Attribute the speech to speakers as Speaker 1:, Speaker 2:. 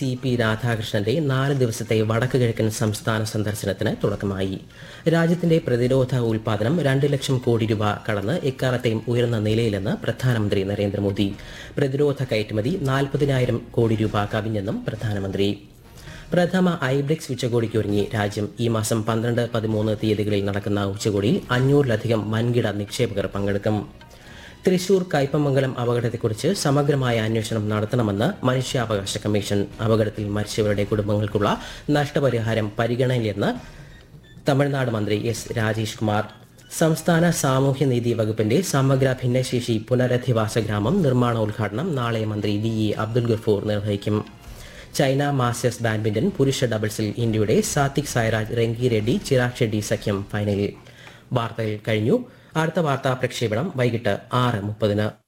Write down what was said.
Speaker 1: C P രാധാകൃഷ്ണന്റെ നാല് ദിവസത്തെ വടക്ക് കിഴക്കൻ സംസ്ഥാന സന്ദർശനത്തിന് തുടക്കമായി രാജ്യത്തിന്റെ പ്രതിരോധ ഉൽപാദനം രണ്ട് ലക്ഷം കോടി രൂപ കടന്ന് എക്കാലത്തെയും ഉയർന്ന നിലയിലെന്ന് പ്രധാനമന്ത്രി നരേന്ദ്രമോദി പ്രതിരോധ കയറ്റുമതി നാൽപ്പതിനായിരം കോടി രൂപ കവിഞ്ഞെന്നും പ്രധാനമന്ത്രി പ്രഥമ ഐബ്രിക്സ് ഉച്ചകോടിക്ക് ഒരുങ്ങി രാജ്യം ഈ മാസം പന്ത്രണ്ട് പതിമൂന്ന് തീയതികളിൽ നടക്കുന്ന ഉച്ചകോടിയിൽ അഞ്ഞൂറിലധികം വൻകിട നിക്ഷേപകർ പങ്കെടുക്കും തൃശൂർ കയ്പമംഗലം അപകടത്തെക്കുറിച്ച് സമഗ്രമായ അന്വേഷണം നടത്തണമെന്ന് മനുഷ്യാവകാശ കമ്മീഷൻ അപകടത്തിൽ മരിച്ചവരുടെ കുടുംബങ്ങൾക്കുള്ള നഷ്ടപരിഹാരം പരിഗണനയിലെന്ന് തമിഴ്നാട് മന്ത്രി എസ് രാജേഷ് കുമാർ സംസ്ഥാന സാമൂഹ്യനീതി വകുപ്പിന്റെ സമഗ്ര ഭിന്നശേഷി പുനരധിവാസ ഗ്രാമം നിർമ്മാണോദ്ഘാടനം നാളെ മന്ത്രി വി ഇ അബ്ദുൽ ഗഫൂർ നിർവഹിക്കും ചൈന മാസ്റ്റേഴ്സ് ബാഡ്മിന്റൺ പുരുഷ ഡബിൾസിൽ ഇന്ത്യയുടെ സാത്വിക് സായ്രാജ് റെങ്കി റെഡ്ഡി ചിരാഗ് ഷെഡ്ഡി സഖ്യം ഫൈനലിൽ വാർത്തകൾ കഴിഞ്ഞു അടുത്ത വാർത്താ പ്രക്ഷേപണം വൈകിട്ട് ആറ് മുപ്പതിന്